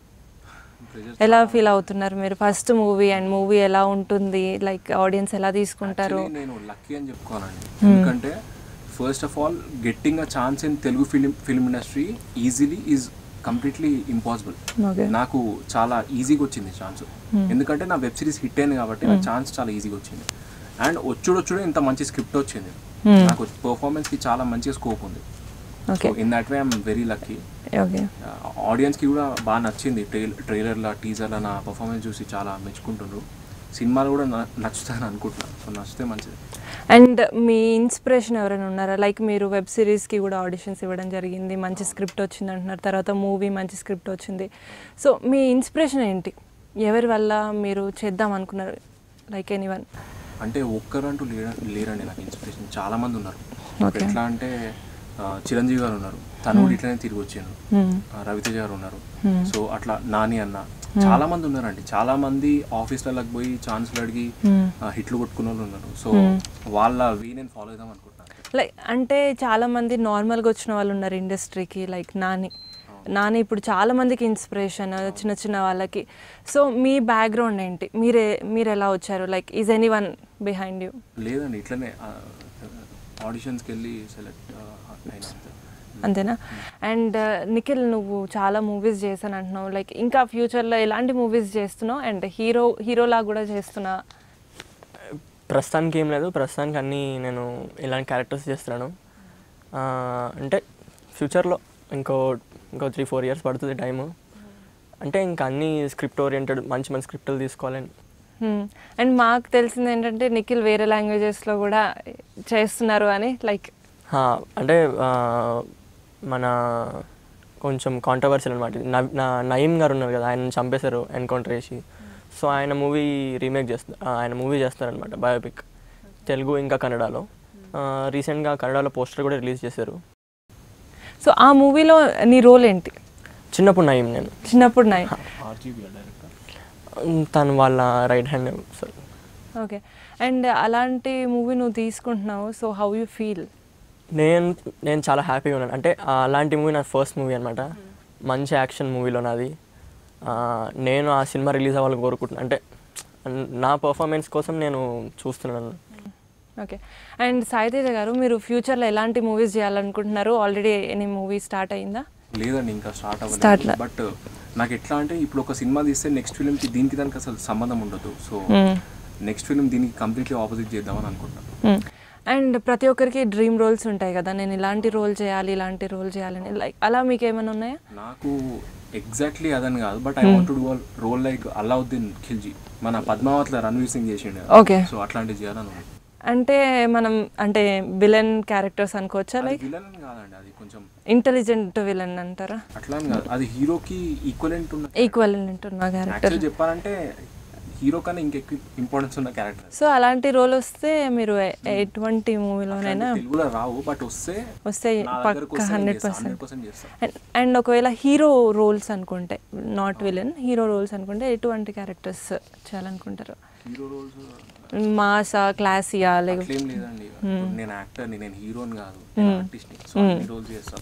[SPEAKER 2] Pressure
[SPEAKER 1] ఎలా ఫీల్ అవుతున్నారు మీరు ఫస్ట్ మూవీ అండ్ మూవీ ఎలా ఉంటుంది లైక్ ఆడియన్స్ ఎలా తీసుకుంటారు
[SPEAKER 2] Actually నేను లక్కీ అని చెప్పుకోవాలండి ఎందుకంటే first of all getting a chance in Telugu film film industry easily is completely impossible
[SPEAKER 1] okay
[SPEAKER 2] నాకు చాలా ఈజీగా వచ్చింది ఛాన్స్ ఎందుకంటే నా వెబ్ సిరీస్ హిట్ అయింది కాబట్టి నా ఛాన్స్ చాలా ఈజీగా వచ్చింది అండ్ వచ్చుడు వచ్చుడు ఇంత మంచి స్క్రిప్ట్ వచ్చింది నాకు పర్ఫార్మెన్స్కి చాలా మంచి స్కోప్ ఉంది
[SPEAKER 1] okay
[SPEAKER 2] in that way I'm very lucky
[SPEAKER 1] okay
[SPEAKER 2] ఆడియన్స్కి కూడా బాగా నచ్చింది ట్రైల్ ట్రైలర్లో టీజర్లో నా పర్ఫార్మెన్స్ చూసి చాలా మెచ్చుకుంటుండ్రు సినిమాలు కూడా న- నచ్చుతాయని అనుకుంటున్నాను సో నచ్చితే మంచిది
[SPEAKER 1] అండ్ మీ ఇన్స్పిరేషన్ ఎవరైనా ఉన్నారా లైక్ మీరు వెబ్ సిరీస్కి కూడా ఆడిషన్స్ ఇవ్వడం జరిగింది మంచి స్క్రిప్ట్ వచ్చింది అంటున్నారు తర్వాత మూవీ మంచి స్క్రిప్ట్ వచ్చింది సో మీ ఇన్స్పిరేషన్ ఏంటి ఎవరి వల్ల మీరు చేద్దాం అనుకున్నారు లైక్ ఎనీ వన్
[SPEAKER 2] అంటే ఒక్కరంటూ లేర లేరండి నాకు ఇన్స్పిరేషన్ చాలా మంది ఉన్నారు
[SPEAKER 1] Okay.
[SPEAKER 2] ఎట్లా అంటే ఆ, చిరంజీవి గారు ఉన్నారు తను కూడా ఇట్లనే తిరిగి వచ్చిండ్రు ఆ, రవితేజ గారు ఉన్నారు సో అట్లా నాని అన్న చాలా మంది ఉన్నారండి చాలా మంది ఆఫీస్లలోకి పోయి ఛాన్స్లు అడిగి ఆ, హిట్లు కొట్టుకున్న వాళ్ళు ఉన్నారు సో వాళ్ళ వీ నేను ఫాలో అవుదాం అనుకుంటున్నాను
[SPEAKER 1] లైక్ అంటే చాలా మంది నార్మల్గా వచ్చిన వాళ్ళు ఉన్నారు ఇండస్ట్రీకి లైక్ నాని నాని ఇప్పుడు చాలా మందికి ఇన్స్పిరేషన్ చిన్న చిన్న వాళ్ళకి సో మీ బ్యాక్గ్రౌండ్ ఏంటి మీరే మీరు ఎలా వచ్చారు like is any one behind you
[SPEAKER 2] లేదండి ఇట్లనే ఆడిషన్స్కి వెళ్ళి సెలెక్ట్ అయినా అంతే.
[SPEAKER 1] అంతేనా అండ్ నిఖిల్ నువ్వు చాలా మూవీస్ చేశాను అంటున్నావు లైక్ ఇంకా ఫ్యూచర్లో ఎలాంటి మూవీస్ చేస్తున్నావు అండ్ హీరో హీరోలా కూడా చేస్తున్నా
[SPEAKER 3] ప్రస్తుతానికి ఏం లేదు ప్రస్తుతానికి అన్నీ నేను ఇలాంటి క్యారెక్టర్స్ చేస్తున్నాను ఆ, అంటే ఫ్యూచర్లో ఇంకో ఇంకో త్రీ ఫోర్ ఇయర్స్ పడుతుంది టైము అంటే ఇంకా అన్ని స్క్రిప్ట్ ఓరియంటెడ్ మంచి మంచి స్క్రిప్ట్లు తీసుకోవాలని
[SPEAKER 1] అండ్ మాకు తెలిసింది ఏంటంటే నిఖిల్ వేరే లాంగ్వేజెస్లో కూడా చేస్తున్నారు అని లైక్
[SPEAKER 3] హా, అంటే ఆ, మన కొంచెం కాంట్రవర్షియల్ అనమాట ఇది. నవ్- నా నయీం గారు ఉన్నారు కదా ఆయన చంపేశారు ఎన్కౌంటర్ చేసి సో ఆయన మూవీ రీమేక్ చేస్తారు ఆయన మూవీ చేస్తారనమాట బయోపిక్ తెలుగు ఇంకా కన్నడలో రీసెంట్గా కన్నడలో పోస్టర్ కూడా రిలీజ్ చేశారు
[SPEAKER 1] సో ఆ మూవీలో నీ రోల్ ఏంటి
[SPEAKER 3] చిన్నప్పుడు నయీం నేను
[SPEAKER 1] చిన్నప్పుడు నాయ్
[SPEAKER 3] తను వాళ్ళ right hand sir
[SPEAKER 1] okay and అలాంటి మూవీ నువ్వు తీసుకుంటున్నావు సో హౌ యూ ఫీల్
[SPEAKER 3] నేను నేను చాలా హ్యాపీగా ఉన్నాను అంటే ఆ, అలాంటి మూవీ నా ఫస్ట్ మూవీ అనమాట మంచి యాక్షన్ మూవీలో నాది ఆ, నేను ఆ సినిమా రిలీజ్ అవ్వాలని కోరుకుంటున్నాను అంటే నా పర్ఫార్మెన్స్ కోసం నేను చూస్తున్నాను
[SPEAKER 1] ఓకే అండ్ సాయితేజ గారు మీరు ఫ్యూచర్లో ఎలాంటి మూవీస్ చేయాలనుకుంటున్నారు ఆల్రెడీ ఎనీ మూవీ స్టార్ట్ అయిందా
[SPEAKER 2] లేదండి ఇంకా స్టార్ట్
[SPEAKER 1] Start
[SPEAKER 2] అవ్వలేదు
[SPEAKER 1] లా.
[SPEAKER 2] బట్ నాకు ఎట్లా అంటే ఇప్పుడు ఒక సినిమా తీస్తే నెక్స్ట్ ఫిలింకి దీనికి దానికి అసలు సంబంధం ఉండదు సో నెక్స్ట్ ఫిలిం దీనికి కంప్లీట్లీ ఆపోజిట్ చేద్దామని అనుకుంటున్నాను
[SPEAKER 1] అండ్ ప్రతి ఒక్కరికి డ్రీమ్ రోల్స్ ఉంటాయి కదా నేను ఇలాంటి రోల్ చేయాలి ఇలాంటి రోల్ చేయాలని లైక్ అలా మీకు ఏమైనా ఉన్నాయా
[SPEAKER 2] నాకు ఎగ్జాక్ట్లీ అదని కాదు but I want do role like Alauddin Khilji మన పద్మావతిలో రణవీర్ సింగ్ చేసిండు
[SPEAKER 1] Okay.
[SPEAKER 2] సో అట్లాంటివి చేయాలని ఉంది
[SPEAKER 1] అంటే మనం అంటే విలన్ క్యారెక్టర్స్ అనుకోవచ్చా లైక్
[SPEAKER 2] విలన్ కాదండి అది కొంచెం
[SPEAKER 1] ఇంటెలిజెంట్ విలన్ అంటారా
[SPEAKER 2] అట్లా అని కాదు అది హీరోకి ఈక్వలెంట్ ఉన్న
[SPEAKER 1] ఈక్వలెంట్ ఉన్న క్యారెక్టర్
[SPEAKER 2] యాక్చువల్ చెప్పాలంటే హీరో కన్నా ఇంకెక్కువ ఇంపార్టెన్స్ ఉన్న క్యారెక్టర్
[SPEAKER 1] సో అలాంటి రోల్ వస్తే మీరు ఎ- ఎటువంటి మూవీలోనైనా
[SPEAKER 2] తెలుగులో రావు బట్ వస్తే
[SPEAKER 1] వస్తే
[SPEAKER 2] నా దగ్గరకు
[SPEAKER 1] పక్క
[SPEAKER 2] వస్తే
[SPEAKER 1] హండ్రెడ్
[SPEAKER 2] హండ్రెడ్
[SPEAKER 1] పర్సెంట్
[SPEAKER 2] పర్సెంట్ చేస్తాను
[SPEAKER 1] అండ్ అండ్ ఒకవేళ హీరో రోల్స్ అనుకుంటే నాట్ విలన్ హీరో రోల్స్ అనుకుంటే ఎటువంటి క్యారెక్టర్స్ చేయాలనుకుంటారు
[SPEAKER 2] హీరో రోల్స్
[SPEAKER 1] మాసా క్లాసియా లేకపోతే
[SPEAKER 2] అట్లేం లేదండి ఇప్పుడు నేను యాక్టర్ని నేను హీరోని కాదు నేను ఆర్టిస్ట్ని సో అన్ని రోల్స్ చేస్తాను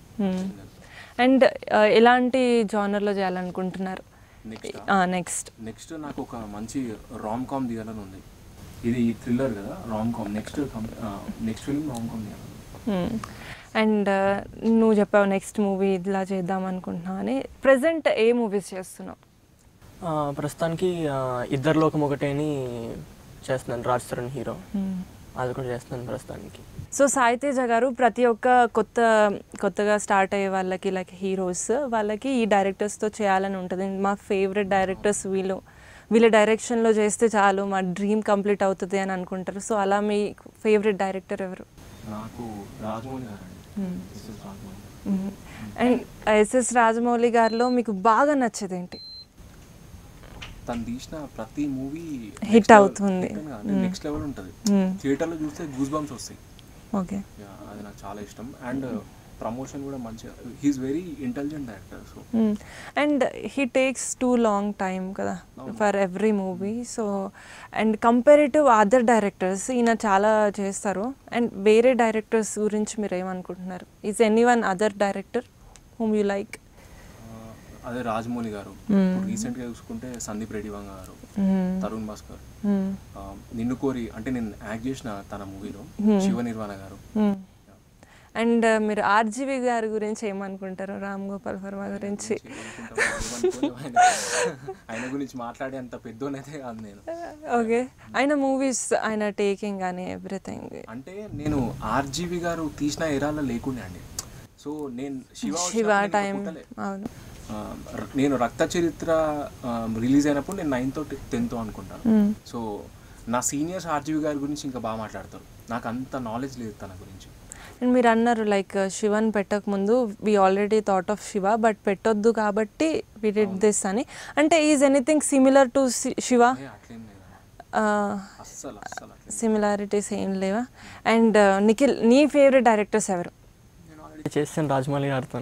[SPEAKER 1] అండ్ ఎలాంటి జానర్లో చేయాలనుకుంటున్నారు
[SPEAKER 2] నెక్స్ట్
[SPEAKER 1] నెక్స్ట్
[SPEAKER 2] నెక్స్ట్ నాకు ఒక మంచి రామ్ కామ్ తీయాలని ఉంది ఇది థ్రిల్లర్ కదా rom com next next film rom com తీయాలని
[SPEAKER 1] అండ్ నువ్వు చెప్పావు నెక్స్ట్ మూవీ ఇలా చేద్దాం అనుకుంటున్నావు అని ప్రజెంట్ ఏ మూవీస్ చేస్తున్నావు
[SPEAKER 3] ఆ, ప్రస్తుతానికి ఆ, ఇద్దరు లోకం ఒకటేని చేస్తున్నాను రాజ్ తరుణ్ హీరో అది కూడా చేస్తున్నాను ప్రస్తుతానికి
[SPEAKER 1] సో సాయితేజ గారు ప్రతి ఒక్క కొత్త కొత్తగా స్టార్ట్ అయ్యే వాళ్ళకి లైక్ హీరోస్ వాళ్ళకి ఈ డైరెక్టర్స్తో చేయాలని ఉంటుంది మా ఫేవరెట్ డైరెక్టర్స్ వీళ్ళు వీళ్ళ డైరెక్షన్లో చేస్తే చాలు మా డ్రీమ్ కంప్లీట్ అవుతుంది అని అనుకుంటారు సో అలా మీ ఫేవరెట్ డైరెక్టర్ ఎవరు
[SPEAKER 2] నాకు రాజమౌళి గారు అండి SS Rajamouli
[SPEAKER 1] and SS Rajamouli గారిలో మీకు బాగా నచ్చేది ఏంటి
[SPEAKER 2] తను తీసిన ప్రతి మూవీ
[SPEAKER 1] Hit అవుతుంది.
[SPEAKER 2] నెక్స్ట్ లెవెల్ ఉంటుంది థియేటర్లో చూస్తే గూస్ బంప్స్ వస్తాయి
[SPEAKER 1] ఓకే
[SPEAKER 2] Yeah, అది నాకు చాలా ఇష్టం అండ్ ప్రమోషన్ కూడా మంచిగా he's very intelligent actor so
[SPEAKER 1] and he takes too long time కదా for every movie so and comparative other directors ఈయన చాలా చేస్తారు అండ్ వేరే డైరెక్టర్స్ గురించి మీరు ఏమనుకుంటున్నారు is any one other director whom you like
[SPEAKER 2] అదే రాజమౌళి గారు రీసెంట్గా చూసుకుంటే సందీప్ రెడ్డి వంగ గారు తరుణ్ భాస్కర్ ఆ, నిన్ను కోరి అంటే నేను యాక్ట్ చేసిన తన మూవీలో శివ నిర్వాణ గారు
[SPEAKER 1] అండ్ మీరు ఆర్జీవి గారి గురించి ఏమనుకుంటారు రామ్ గోపాల్ వర్మ గురించి
[SPEAKER 2] ఏమనుకోను, ఆయన- ఆయన గురించి మాట్లాడే అంత పెద్దోనైతే కాదు నేను
[SPEAKER 1] ఓకే ఆయన మూవీస్ ఆయన టేకింగ్ కానీ ఎవ్రీథింగ్
[SPEAKER 2] అంటే నేను ఆర్జీవి గారు తీసిన ఎరాలో లేకుండే అండి సో నేను శివ
[SPEAKER 1] శివ
[SPEAKER 2] వచ్చినప్పుడు నేను
[SPEAKER 1] టైం
[SPEAKER 2] పుట్టలే.
[SPEAKER 1] అవును
[SPEAKER 2] ఆ, ర- నేను రక్త చరిత్ర రిలీజ్ అయినప్పుడు నేను నైన్త్ టెన్త్ అనుకుంటాను సో నా సీనియర్స్ ఆర్జీవి గారి గురించి ఇంకా బాగా మాట్లాడతారు నాకు అంత నాలెడ్జ్ లేదు తన గురించి
[SPEAKER 1] అండ్ మీరు అన్నారు లైక్ శివన్ పెట్టక ముందు we already thought of Shiva but పెట్టొద్దు కాబట్టి వి డిడ్ దిస్ అని అంటే is anything similar to Shiva
[SPEAKER 2] ఏ, అట్లేం లేదు అస్సలు అస్సలు అట్లేం
[SPEAKER 1] సిమిలారిటీస్ ఏం లేవా అండ్ నిఖిల్ నీ ఫేవరెట్ డైరెక్టర్స్ ఎవరు
[SPEAKER 3] నేను ఆల్రెడీ చేస్తాను రాజమౌళి గారితో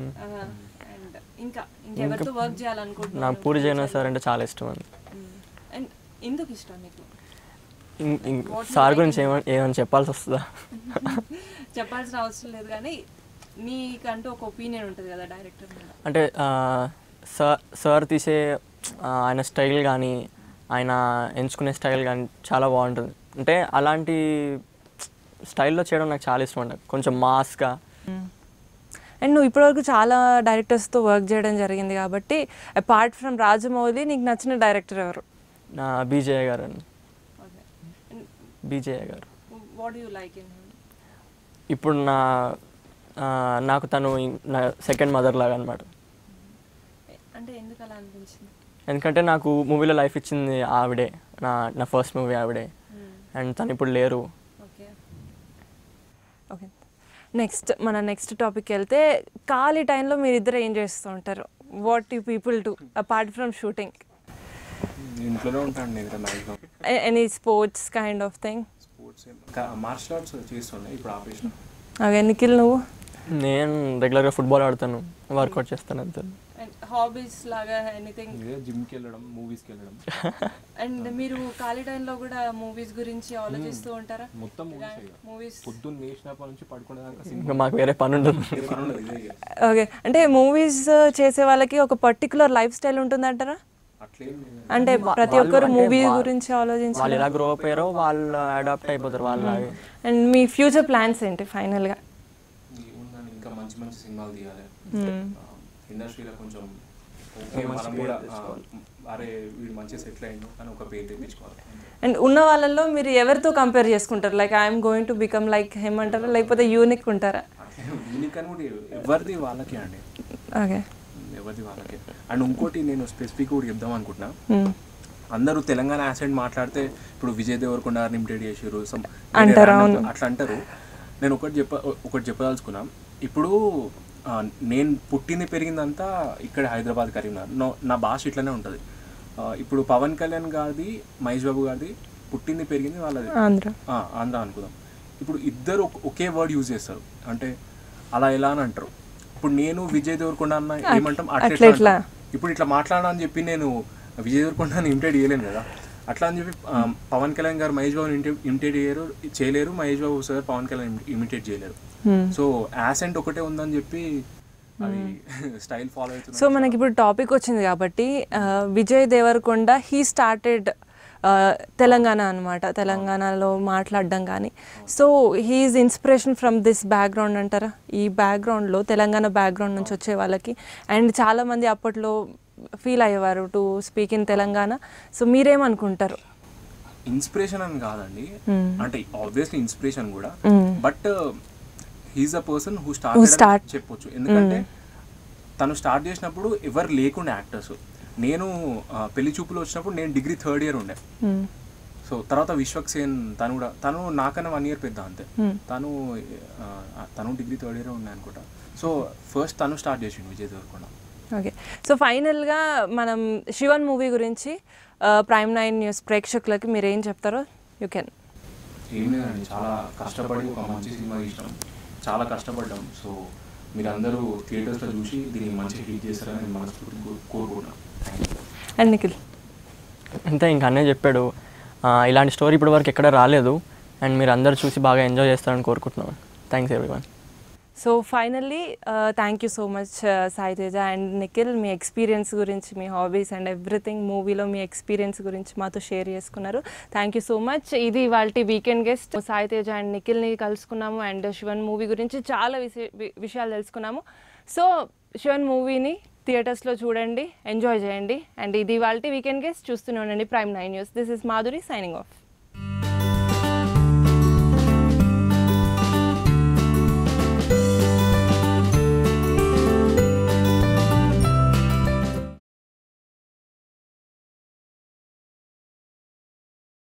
[SPEAKER 1] ఇంకా ఇంకెవరితో వర్క్ చేయాలనుకుంటున్నా
[SPEAKER 3] నాకు పూరి జగన్నాథ్ సార్ అంటే చాలా ఇష్టం అండి
[SPEAKER 1] అండ్ ఎందుకు ఇష్టం నీకు
[SPEAKER 3] ఇం- ఇం- సార్ గురించి ఏమని ఏమైనా చెప్పాల్సి వస్తుందా
[SPEAKER 1] చెప్పాల్సిన అవసరం లేదు కానీ నీకంటూ ఒక ఒపీనియన్ ఉంటుంది కదా డైరెక్టర్ మీద
[SPEAKER 3] అంటే ఆ, సార్ సార్ తీసే ఆ, ఆయన స్టైల్ కానీ ఆయన ఎంచుకునే స్టైల్ కానీ చాలా బాగుంటుంది అంటే అలాంటి స్టైల్లో చేయడం నాకు చాలా ఇష్టం అండి కొంచెం మాస్గా
[SPEAKER 1] అండ్ నువ్వు ఇప్పటివరకు చాలా డైరెక్టర్స్తో వర్క్ చేయడం జరిగింది కాబట్టి అపార్ట్ ఫ్రమ్ రాజమౌళి నీకు నచ్చిన డైరెక్టర్ ఎవరు
[SPEAKER 3] నా బీజేయ గారు అండి బీజేయ గారు
[SPEAKER 1] వాట్ యూ లైక్ ఇన్
[SPEAKER 3] ఇప్పుడు నా ఆ, నాకు తను ఇం- నా సెకండ్ మదర్ లాగా అనమాట
[SPEAKER 1] అంటే ఎందుకు అలా అనిపించింది
[SPEAKER 3] ఎందుకంటే నాకు మూవీలో లైఫ్ ఇచ్చింది ఆవిడే నా నా ఫస్ట్ మూవీ ఆవిడే అండ్ తను ఇప్పుడు లేరు
[SPEAKER 1] ఓకే ఓకే నెక్స్ట్ మన నెక్స్ట్ టాపిక్ వెళ్తే ఖాళీ టైంలో మీరు ఇద్దరు ఏం చేస్తూ ఉంటారు what you people do apart from shooting
[SPEAKER 2] నేను ఇంట్లోనే ఉంటాను నేను maximum
[SPEAKER 1] any sports kind of thing
[SPEAKER 2] sports martial arts చేస్తుండే ఇప్పుడు ఆపేసిన
[SPEAKER 1] ఓకే నిఖిల్ నువ్వు
[SPEAKER 3] నేను రెగ్యులర్గా ఫుట్బాల్ ఆడతాను వర్కౌట్ చేస్తాను అంతే
[SPEAKER 1] హాబీస్ లాగా ఎనీథింగ్
[SPEAKER 2] ఇదే జిమ్కి వెళ్ళడం మూవీస్కి వెళ్ళడం
[SPEAKER 1] అండ్ మీరు ఖాళీ టైంలో కూడా మూవీస్ గురించి ఆలోచిస్తూ ఉంటారా
[SPEAKER 2] మొత్తం మూవీస్
[SPEAKER 1] మూవీస్
[SPEAKER 2] పొద్దున్న లేచినప్పటి నుంచి పడుకునేదాకా
[SPEAKER 3] ఇంకా మాకు వేరే పని ఉండదు
[SPEAKER 2] సినిమా ఉండదు ఇదే ఇక.
[SPEAKER 1] ఓకే అంటే మూవీస్ చేసే వాళ్ళకి ఒక పర్టికులర్ లైఫ్ స్టైల్ ఉంటుందంటారా
[SPEAKER 2] అట్లేం లేదు
[SPEAKER 1] అంటే ప్రతి ఒక్కరు
[SPEAKER 3] అంటే
[SPEAKER 1] మూవీ
[SPEAKER 3] వా-
[SPEAKER 1] గురించి ఆలోచించాలి
[SPEAKER 3] వాళ్ళు ఎలా గ్రో అయ్యారో వాళ్ళు అడాప్ట్ అయిపోతారు వాళ్ళలాగే
[SPEAKER 1] అండ్ మీ ఫ్యూచర్ ప్లాన్స్ ఏంటి ఫైనల్గా
[SPEAKER 2] ఏముందని ఇంకా మంచి మంచి సినిమాలు తీయాలి ఇండస్ట్రీలో కొంచెం ఓకే మనం కూడా ఆ, అరే వీడు మంచిగా సెటిల్ అయ్యిండు అని ఒక పేరు తెప్పించుకోవాలి
[SPEAKER 1] అండ్ ఉన్న వాళ్ళల్లో మీరు ఎవరితో కంపేర్ చేసుకుంటారు like I'm going to become like him అంటారా లేకపోతే యూనిక్ ఉంటారా
[SPEAKER 2] యూనిక్ అని కూడా ఎవరిది వాళ్ళకే అండి
[SPEAKER 1] ఓకే
[SPEAKER 2] ఎవరిది వాళ్ళకే అండ్ ఇంకోటి నేను స్పెసిఫిక్ కూడా చెప్దాం అనుకుంటున్నా
[SPEAKER 1] మ్మ్.
[SPEAKER 2] అందరూ తెలంగాణ యాసెంట్ మాట్లాడితే ఇప్పుడు విజయ్ దేవరకొండ గారిని ఇమిటేట్ చేసారు some
[SPEAKER 1] అంటారు,
[SPEAKER 2] random-
[SPEAKER 1] అవును.
[SPEAKER 2] అట్లా అంటారు నేను ఒకటి చెప్ప ఒకటి చెప్పదలుచుకున్నా ఇప్పుడు ఆ, నేను పుట్టింది పెరిగిందంతా ఇక్కడ హైదరాబాద్ కరీంనగర్ నో- నా భాష ఇట్లనే ఉంటుంది ఇప్పుడు పవన్ కళ్యాణ్ గారిది మహేష్ బాబు గారిది పుట్టింది పెరిగింది వాళ్ళది
[SPEAKER 1] ఆంధ్ర
[SPEAKER 2] ఆ, ఆంధ్ర అనుకుందాం ఇప్పుడు ఇద్దరు ఒక- ఒకే వర్డ్ యూజ్ చేస్తారు అంటే అలా ఎలా అని అంటారు ఇప్పుడు నేను విజయ్ దేవరకొండ అన్న ఏమంటాం అట్లా
[SPEAKER 1] అట్లా
[SPEAKER 2] ఎట్లా
[SPEAKER 1] ఎట్లా?
[SPEAKER 2] అంటాం. ఇప్పుడు ఇట్లా మాట్లాడనా అని చెప్పి నేను విజయ్ దేవరకొండని ఇమిటేట్ చేయలేను కదా అట్లా అని చెప్పి ఆ, పవన్ కళ్యాణ్ గారు మహేష్ బాబుని ఇమిటేట్ చేయరు చేయలేరు మహేష్ బాబు సార్ పవన్ కళ్యాణ్ ఇమిటేట్ చేయలేరు
[SPEAKER 1] మ్మ్.
[SPEAKER 2] సో యాసెంట్ ఒకటే ఉందని చెప్పి అది స్టైల్ ఫాలో అవుతుంది
[SPEAKER 1] సో మనకి ఇప్పుడు టాపిక్ వచ్చింది కాబట్టి ఆ, విజయ్ దేవరకొండ హీ స్టార్టెడ్ తెలంగాణ అనమాట తెలంగాణలో మాట్లాడడం కానీ so he's inspiration from this background అంటారా ఈ బ్యాక్గ్రౌండ్లో తెలంగాణ బ్యాక్గ్రౌండ్ నుంచి వచ్చే వాళ్ళకి అండ్ చాలామంది అప్పట్లో ఫీల్ అయ్యేవారు to speak in Telangana so మీరేమనుకుంటారు
[SPEAKER 2] ఇన్స్పిరేషన్ అని కాదండి
[SPEAKER 1] Hmm.
[SPEAKER 2] అంటే ఆబ్వియస్లీ ఇన్స్పిరేషన్ కూడా
[SPEAKER 1] Hmm.
[SPEAKER 2] But he's a person who
[SPEAKER 1] Who
[SPEAKER 2] start
[SPEAKER 1] start.
[SPEAKER 2] చెప్పొచ్చు ఎందుకంటే తను స్టార్ట్ చేసినప్పుడు ఎవరు లేకుండే యాక్టర్స్ నేను ఆ, పెళ్లి చూపులు వచ్చినప్పుడు నేను డిగ్రీ థర్డ్ ఇయర్ ఉండే
[SPEAKER 1] మ్మ్.
[SPEAKER 2] సో తర్వాత విశ్వక్ సేన్ తను కూడా తను నాకన్నా వన్ ఇయర్ పెద్ద అంతే
[SPEAKER 1] Hmm.
[SPEAKER 2] తను ఆ, తను డిగ్రీ థర్డ్ ఇయర్ ఉండే అనుకుంటా సో ఫస్ట్ తను స్టార్ట్ చేసిండు విజయ్ దేవరకొండ
[SPEAKER 1] ఓకే సో ఫైనల్గా మనం శివన్ మూవీ గురించి ప్రైమ్ నైన్ న్యూస్ ప్రేక్షకులకి మీరు ఏం చెప్తారో యూ కెన్
[SPEAKER 2] ఏం లేదండి చాలా కష్టపడి ఒక మంచి సినిమా తీసినాం చాలా కష్టపడ్డాం సో మీరందరూ థియేటర్స్లో చూసి దీన్ని మంచి హిట్ చేస్తారని నేను మనస్ఫూర్తి కో- కోరుకుంటున్నాను థ్యాంక్ యూ
[SPEAKER 1] అండ్ నిఖిల్
[SPEAKER 3] అంతే ఇంకా అన్నీ చెప్పాడు ఆ, ఇలాంటి స్టోరీ ఇప్పటి వరకు ఎక్కడ రాలేదు అండ్ మీరు అందరు చూసి బాగా ఎంజాయ్ చేస్తారని కోరుకుంటున్నాను thanks everyone
[SPEAKER 1] so finally thank you so much Sai Teja and Nikhil మీ ఎక్స్పీరియన్స్ గురించి మీ హాబీస్ అండ్ ఎవ్రీథింగ్ మూవీలో మీ ఎక్స్పీరియన్స్ గురించి మాతో షేర్ చేసుకున్నారు థ్యాంక్ యూ సో మచ్ ఇది వాళ్ళ weekend guest Sai Teja and నిఖిల్ని కలుసుకున్నాము అండ్ శివన్ మూవీ గురించి చాలా విషయ వి- విషయాలు తెలుసుకున్నాము సో శివన్ మూవీని థియేటర్స్లో చూడండి ఎంజాయ్ చేయండి అండ్ ఇది వాళ్ళ వీకెండ్ గెస్ట్ చూస్తూనే ఉండండి Prime nine news this is Madhuri signing of